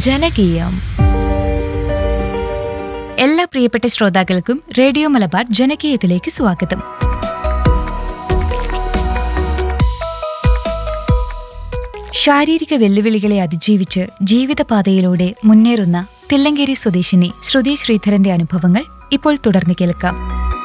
ജനകീയം എല്ലാ പ്രിയപ്പെട്ട ശ്രോതാക്കൾക്കും റേഡിയോ മലബാർ ജനകീയത്തിലേക്ക് സ്വാഗതം ശാരീരിക വെല്ലുവിളികളെ അതിജീവിച്ച് ജീവിതപാതയിലൂടെ മുന്നേറുന്ന തില്ലങ്കേരി സ്വദേശിനി ശ്രുതി ശ്രീധരന്റെ അനുഭവങ്ങൾ ഇപ്പോൾ തുടർന്ന് കേൾക്കാം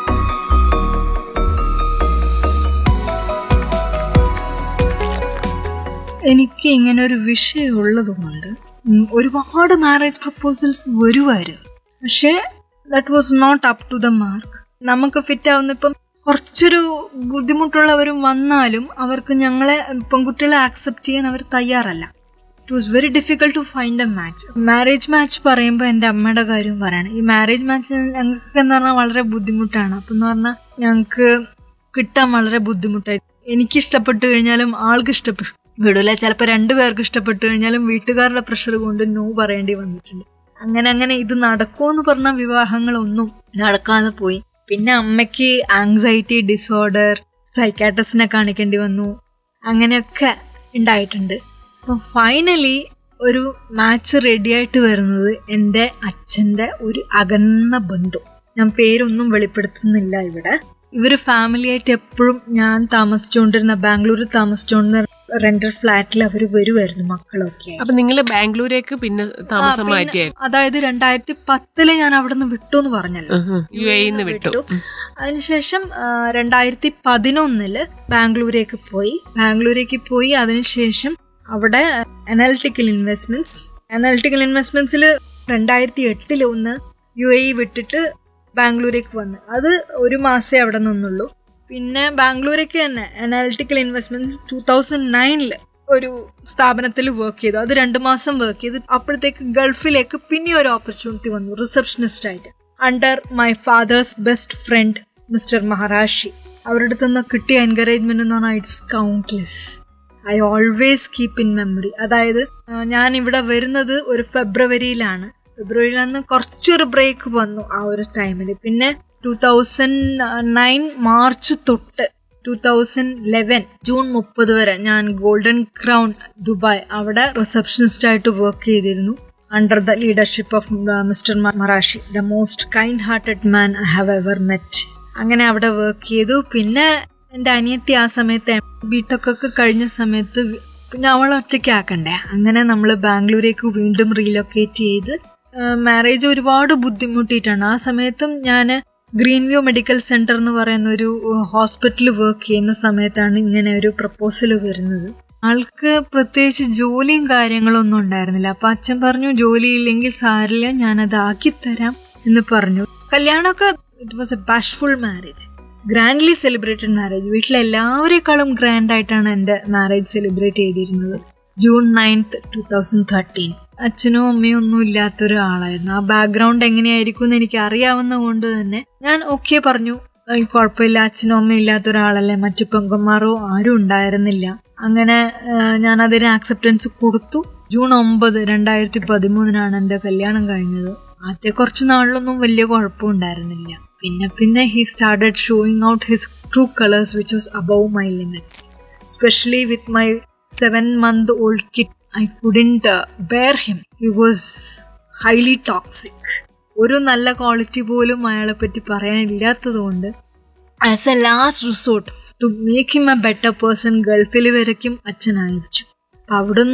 എനിക്ക് ഇങ്ങനെ ഒരു വിഷയം ഉള്ളതുകൊണ്ട് ഉം, ഒരുപാട് മാരേജ് പ്രപ്പോസൽസ് വരുമായിരുന്നു പക്ഷേ that was not up to the mark നമുക്ക് ഫിറ്റ് ആവുന്ന ഇപ്പം കുറച്ചൊരു ബുദ്ധിമുട്ടുള്ളവരും വന്നാലും അവർക്ക് ഞങ്ങളെ പെൺകുട്ടികളെ ആക്സെപ്റ്റ് ചെയ്യാൻ അവർ തയ്യാറല്ല it was very difficult to find a match marriage match പറയുമ്പോൾ എൻ്റെ അമ്മയുടെ കാര്യം പറയണം ഈ മാരേജ് മാച്ച് ഞങ്ങൾക്ക് എന്ന് പറഞ്ഞാൽ വളരെ ബുദ്ധിമുട്ടാണ് അപ്പം എന്ന് പറഞ്ഞാൽ ഞങ്ങൾക്ക് കിട്ടാൻ വളരെ ബുദ്ധിമുട്ടായി എനിക്ക് ഇഷ്ടപ്പെട്ടു കഴിഞ്ഞാലും ആൾക്ക് ഇഷ്ടപ്പെട്ടു വിടൂല ചിലപ്പോൾ രണ്ടു പേർക്ക് ഇഷ്ടപ്പെട്ടു കഴിഞ്ഞാലും വീട്ടുകാരുടെ പ്രഷർ കൊണ്ട് നോ പറയേണ്ടി വന്നിട്ടുണ്ട് അങ്ങനെ അങ്ങനെ ഇത് നടക്കുമെന്ന് പറഞ്ഞ വിവാഹങ്ങളൊന്നും നടക്കാതെ പോയി പിന്നെ അമ്മയ്ക്ക് ആങ്സൈറ്റി ഡിസോർഡർ സൈക്കാട്രിസ്റ്റിനെ കാണിക്കേണ്ടി വന്നു അങ്ങനെയൊക്കെ ഉണ്ടായിട്ടുണ്ട് അപ്പം ഫൈനലി ഒരു മാച്ച് റെഡിയായിട്ട് വരുന്നത് എൻ്റെ അച്ഛൻ്റെ ഒരു അകന്ന ബന്ധു ഞാൻ പേരൊന്നും വെളിപ്പെടുത്തുന്നില്ല ഇവിടെ ഇവര് ഫാമിലി ആയിട്ട് എപ്പോഴും ഞാൻ താമസിച്ചുകൊണ്ടിരുന്ന ബാംഗ്ലൂരിൽ താമസിച്ചുകൊണ്ടിരുന്ന റെന്റൽ ഫ്ലാറ്റിൽ അവർ വരുമായിരുന്നു മക്കളൊക്കെ ആയി. അപ്പൊ നിങ്ങൾ ബാംഗ്ലൂരേക്ക് പിന്നെ താമസം ആ, പിന്നെ മാറ്റിയായിരുന്നു അതായത് രണ്ടായിരത്തി പത്തില് ഞാൻ അവിടെ നിന്ന് വിട്ടു എന്ന് പറഞ്ഞല്ലോ യു എന്ന് വിട്ടു ഉം. അതിനുശേഷം ആ, രണ്ടായിരത്തി പതിനൊന്നില് ബാംഗ്ലൂരേക്ക് പോയി ബാംഗ്ലൂരേക്ക് പോയി അതിനുശേഷം അവിടെ അനാലിറ്റിക്കൽ ഇൻവെസ്റ്റ്മെന്റ്സ് അനാലിറ്റിക്കൽ ഇൻവെസ്റ്റ്മെന്റ്സിൽ രണ്ടായിരത്തി എട്ടില് ഒന്ന് യു എ വിട്ടിട്ട് ബാംഗ്ലൂരേക്ക് വന്ന് അത് ഒരു മാസേ അവിടെ നിന്നുള്ളൂ പിന്നെ ബാംഗ്ലൂരേക്ക് തന്നെ അനാലിറ്റിക്കൽ ഇൻവെസ്റ്റ്മെന്റ്സ് ടൂ തൗസൻഡ് നയനില് ഒരു സ്ഥാപനത്തിൽ വർക്ക് ചെയ്തു അത് രണ്ട് മാസം വർക്ക് ചെയ്ത് അപ്പോഴത്തേക്ക് ഗൾഫിലേക്ക് പിന്നെ ഒരു ഓപ്പർച്യൂണിറ്റി വന്നു റിസപ്ഷനിസ്റ്റ് ആയിട്ട് under my father's best friend mister Maharashi അവരുടെ അടുത്ത് നിന്ന് കിട്ടിയ എൻകറേജ്മെന്റ് എന്ന് പറഞ്ഞാൽ it's countless I always keep in memory അതായത് ആ, ഞാൻ ഇവിടെ വരുന്നത് ഒരു ഫെബ്രുവരിയിലാണ് ഫെബ്രുവരിയിലാണ് കുറച്ചൊരു ബ്രേക്ക് വന്നു ആ ഒരു ടൈമിൽ പിന്നെ ടൂ തൗസൻഡ് നയൻ മാർച്ച് തൊട്ട് ടൂ തൗസൻഡ് ലെവൻ ജൂൺ മുപ്പത് വരെ ഞാൻ ഗോൾഡൻ ക്രൗൺ ദുബായ് അവിടെ റിസപ്ഷനിസ്റ്റ് ആയിട്ട് വർക്ക് ചെയ്തിരുന്നു under the leadership of mister Marashi the most kind hearted man I have ever met അങ്ങനെ അവിടെ വർക്ക് ചെയ്തു പിന്നെ എൻ്റെ അനിയത്തി ആ സമയത്ത് ബിടെക് ഒക്കെ കഴിഞ്ഞ സമയത്ത് വി- പിന്നെ അവളെ ഒറ്റയ്ക്ക് ആക്കണ്ടേ അങ്ങനെ നമ്മൾ ബാംഗ്ലൂരേക്ക് വീണ്ടും റീലൊക്കേറ്റ് ചെയ്ത് മാരേജ് ഒരുപാട് ബുദ്ധിമുട്ടിയിട്ടാണ് ആ സമയത്തും ഞാൻ ഗ്രീൻ വ്യൂ മെഡിക്കൽ സെന്റർ എന്ന് പറയുന്ന ഒരു ഹോസ്പിറ്റലിൽ വർക്ക് ചെയ്യുന്ന സമയത്താണ് ഇങ്ങനെ ഒരു പ്രപ്പോസൽ വരുന്നത് ആൾക്ക് പ്രത്യേകിച്ച് ജോലിയും കാര്യങ്ങളൊന്നും ഉണ്ടായിരുന്നില്ല അപ്പൊ അച്ഛൻ പറഞ്ഞു ജോലി ഇല്ലെങ്കിൽ സാരില്ല ഞാനത് ആക്കിത്തരാം എന്ന് പറഞ്ഞു കല്യാണമൊക്കെ it was a bashful marriage grandly celebrated marriage വീട്ടിലെ എല്ലാവരെക്കാളും ഗ്രാൻഡ് ആയിട്ടാണ് എൻ്റെ മാരേജ് സെലിബ്രേറ്റ് ചെയ്തിരുന്നത് June ninth two thousand thirteen അച്ഛനും അമ്മയും ഒന്നും ഇല്ലാത്ത ഒരാളായിരുന്നു ആ ബാക്ക്ഗ്രൗണ്ട് എങ്ങനെയായിരിക്കും എന്ന് എനിക്ക് അറിയാവുന്ന കൊണ്ട് തന്നെ ഞാൻ ഓക്കെ പറഞ്ഞു "ഏയ് കുഴപ്പമില്ല അച്ഛനും അമ്മയും ഇല്ലാത്ത ഒരാളല്ലേ മറ്റു പെങ്കന്മാരോ ആരും ഉണ്ടായിരുന്നില്ല അങ്ങനെ ഞാൻ അതിന് ആക്സെപ്റ്റൻസ് കൊടുത്തു ജൂൺ ഒമ്പത് രണ്ടായിരത്തി പതിമൂന്നിനാണ് എൻ്റെ കല്യാണം കഴിഞ്ഞത് ആദ്യത്തെ കുറച്ച് നാളിലൊന്നും വലിയ കുഴപ്പമുണ്ടായിരുന്നില്ല പിന്നെ പിന്നെ he started showing out his true colours which was above my limits especially with my seven month old kid i couldn't uh, bear him he was highly toxic ഒരു നല്ല ക്വാളിറ്റി പോലും അയാളെ പറ്റി പറയാനില്ലാത്തതുകൊണ്ട് as a last resort to make him a better person ഗൾഫിൽ വരയ്ക്കും അച്ഛൻ അയച്ചു അപ്പൊ അവിടുന്ന്